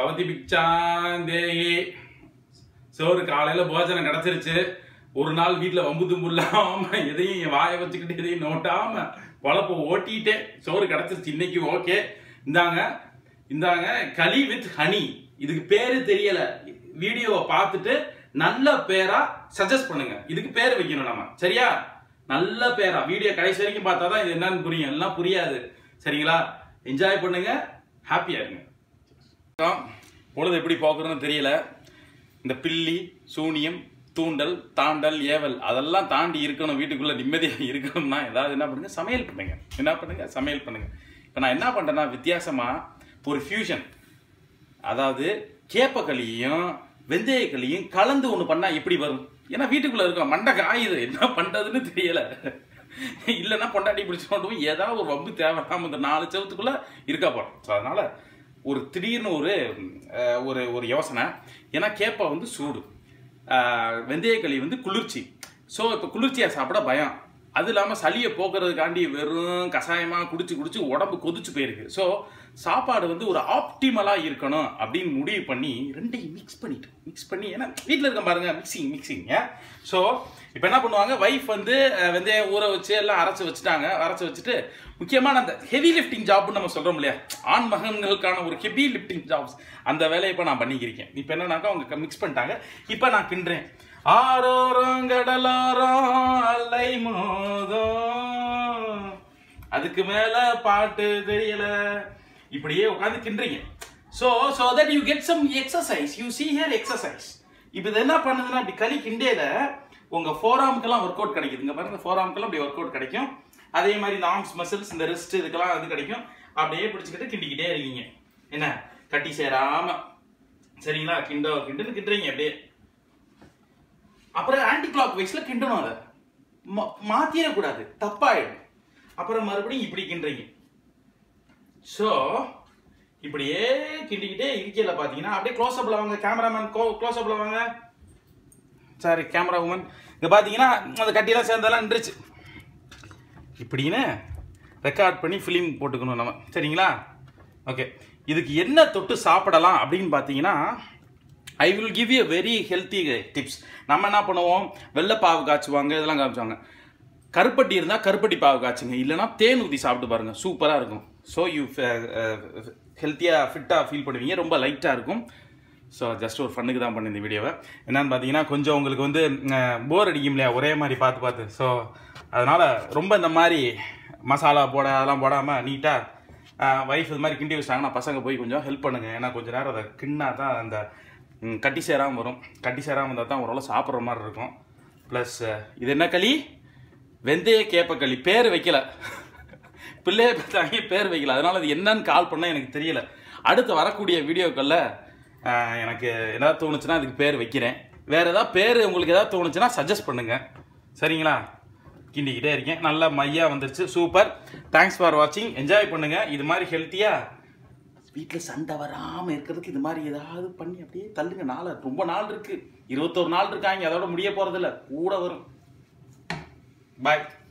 பவதி பிச்சாந்தேகி சோறு காலையில போஜனம் கிடைச்சிருச்சு ஒரு நாள் வீட்டுல வம்பு தும்பு இல்லாம எதையும் என் வாயை வச்சுக்கிட்டு எதையும் நோட்டாம பொழப்ப ஓட்டிட்டேன் சோறு கிடைச்சிருச்சு இன்னைக்கு ஓகே இந்தாங்க இந்தாங்க களி வித் ஹனி இதுக்கு பேரு தெரியல வீடியோவை பார்த்துட்டு நல்ல பேரா சஜஸ்ட் பண்ணுங்க இதுக்கு பேர் வைக்கணும் நம்ம சரியா நல்ல பேரா வீடியோ கடைசி வரைக்கும் பார்த்தா தான் இது என்னன்னு புரியும் எல்லாம் புரியாது சரிங்களா என்ஜாய் பண்ணுங்க ஹாப்பியா இருங்க பொழுது எப்படி போக்குறதுன்னு தெரியல இந்த பில்லி சூனியம் தூண்டல் தாண்டல் ஏவல் அதெல்லாம் தாண்டி இருக்கணும் வீட்டுக்குள்ள நிம்மதியாக இருக்கணும்னா ஏதாவது என்ன பண்ணுங்க சமையல் பண்ணுங்க என்ன பண்ணுங்க சமையல் பண்ணுங்க இப்போ நான் என்ன பண்றேன்னா வித்தியாசமா ஒரு ஃபியூஷன் அதாவது கேப்பக்களியும் வெந்தயக்களியும் கலந்து ஒன்று பண்ணா எப்படி வரும் ஏன்னா வீட்டுக்குள்ள இருக்கோம் மண்டை காயுது என்ன பண்றதுன்னு தெரியல இல்லைன்னா பொண்டாட்டி பிடிச்சு கொண்டு போய் ஏதாவது ஒரு வம்பு தேவையில்லாம இந்த நாலு செவத்துக்குள்ள இருக்கா போறோம் ஸோ அதனால ஒரு திடீர்னு ஒரு அஹ், ஒரு ஒரு யோசனை ஏன்னா கேப்பை வந்து சூடு அஹ், வெந்தயக்களி வந்து குளிர்ச்சி ஸோ இப்போ குளிர்ச்சியாக சாப்பிட பயம் அது இல்லாமல் சளியை போக்குறதுக்காண்டி வெறும் கஷாயமாக குடிச்சு குடிச்சு உடம்பு கொதிச்சு போயிருக்கு ஸோ சாப்பாடு வந்து ஒரு ஆப்டிமலாக இருக்கணும் அப்படின்னு முடிவு பண்ணி ரெண்டையும் மிக்ஸ் பண்ணிட்டு மிக்ஸ் பண்ணி ஏன்னா வீட்டில் இருக்க பாருங்க மிக்சிங் மிக்சிங் ஸோ இப்போ என்ன பண்ணுவாங்க வைஃப் வந்து அஹ், வெந்தயம் ஊற வச்சு எல்லாம் அரைச்சு வச்சுட்டாங்க அரைச்சு வச்சுட்டு முக்கியமான அந்த ஹெவி லிஃப்டிங் ஜாப்னு நம்ம சொல்றோம் இல்லையா ஆண் மகன்களுக்கான ஒரு ஹெவி லிஃப்டிங் ஜாப்ஸ் அந்த வேலையை இப்போ நான் பண்ணிக்கிறேன் இப்போ என்னன்னாக்கா அவங்க மிக்ஸ் பண்ணிட்டாங்க இப்போ நான் கிண்டுறேன் ஆரோரம் கடலோரம் அலை மோதும் அதுக்கு மேல பாட்டு தெரியல இப்படியே உட்காந்து கிண்டுறீங்க so so that you get some exercise you see here exercise இப்போ இது என்ன பண்ணுதுன்னா அப்படி களி கிண்டேல உங்க ஃபோராமுக்கெல்லாம் ஒர்க் அவுட் கிடைக்குதுங்க பாருங்க ஃபோராமுக்கெல்லாம் அப்படி ஒர்க் அவுட் கிடைக்கும் அதே மாதிரி இந்த ஆர்ம்ஸ் மசில்ஸ் இந்த ரிஸ்ட் இதுக்கெல்லாம் அது கிடைக்கும் அப்படியே பிடிச்சிக்கிட்டு கிண்டிக்கிட்டே இருக்கீங்க என்ன கட்டி சேராம சரிங்களா கிண்டோ கிண்டுன்னு கிண்டுறீங்க அப்படியே அப்புறம் ஆன்டி கிளாக் வைஸ்ல கிண்டணும் அதை மா- மாத்திரக்கூடாது தப்பாயிடும் அப்புறம் மறுபடியும் இப்படி கிண்டுறீங்க ஸோ இப்படியே கிண்டிக்கிட்டே இருக்கையில பார்த்தீங்கன்னா அப்படியே க்ளோஸ் அப்ல வாங்க கேமராமேன் க்ளோஸ் அப்ல வாங்க சாரி கேமரா உமன் இங்க பார்த்தீங்கன்னா அந்த கட்டியெல்லாம் சேர்ந்தெல்லாம் நின்றுச்சு இப்படின்னு ரெக்கார்ட் பண்ணி ஃபிலிம் போட்டுக்கணும் நம்ம சரிங்களா ஓகே இதுக்கு என்ன தொட்டு சாப்பிடலாம் அப்படின்னு பார்த்தீங்கன்னா I will give you very healthy tips நம்ம என்ன பண்ணுவோம் வெள்ளைப்பாவு காய்ச்சுவாங்க இதெல்லாம் காய்ச்சுவாங்க கருப்பட்டி இருந்தால் கருப்பட்டி பாவு காய்ச்சுங்க இல்லைன்னா தேன் ஊற்றி சாப்பிட்டு பாருங்க சூப்பராக இருக்கும் ஸோ யூ ஹெல்த்தியாக ஃபிட்டாக ஃபீல் பண்ணுவீங்க ரொம்ப லைட்டாக இருக்கும் ஸோ ஜஸ்ட் ஒரு ஃபன்னுக்கு தான் பண்ண இந்த வீடியோவை என்னன்னு பார்த்தீங்கன்னா கொஞ்சம் உங்களுக்கு வந்து போர் அடிக்கும் இல்லையா ஒரே மாதிரி பார்த்து பார்த்து ஸோ அதனால் ரொம்ப இந்த மாதிரி மசாலா போட அதெல்லாம் போடாமல் நீட்டாக ஒய்ஃப் இது மாதிரி கிண்டி வச்சிட்டாங்கன்னா பசங்க போய் கொஞ்சம் ஹெல்ப் பண்ணுங்க ஏன்னா கொஞ்ச நேரம் அதை கிண்ணா தான் அந்த ம், கட்டி சேராமல் வரும் கட்டி சேராமல் இருந்தால் தான் ஓரளவு சாப்பிட்ற மாதிரி இருக்கும் ப்ளஸ் இது என்ன களி வெந்தய கேப்பக்களி பேர் வைக்கல பிள்ளைய பார்த்தாங்க பேர் வைக்கல அதனால அது என்னன்னு கால் பண்ண எனக்கு தெரியல அடுத்து வரக்கூடிய வீடியோக்களில் எனக்கு ஏதாவது தோணுச்சுன்னா அதுக்கு பேர் வைக்கிறேன் வேற ஏதாவது பேர் உங்களுக்கு ஏதாவது தோணுச்சுன்னா சஜஸ்ட் பண்ணுங்க சரிங்களா கிண்டிக்கிட்டே இருக்கேன் நல்லா மையா வந்துருச்சு சூப்பர் தேங்க்ஸ் ஃபார் வாட்சிங் என்ஜாய் பண்ணுங்க இது மாதிரி ஹெல்த்தியா வீட்டில் சண்டை வராமல் இருக்கிறதுக்கு இது மாதிரி ஏதாவது பண்ணி அப்படியே தள்ளுங்க நாள் ரொம்ப நாள் இருக்கு இருபத்தோரு நாள் இருக்காங்க அதோட முடிய போறதில்ல கூட வரும் பாய்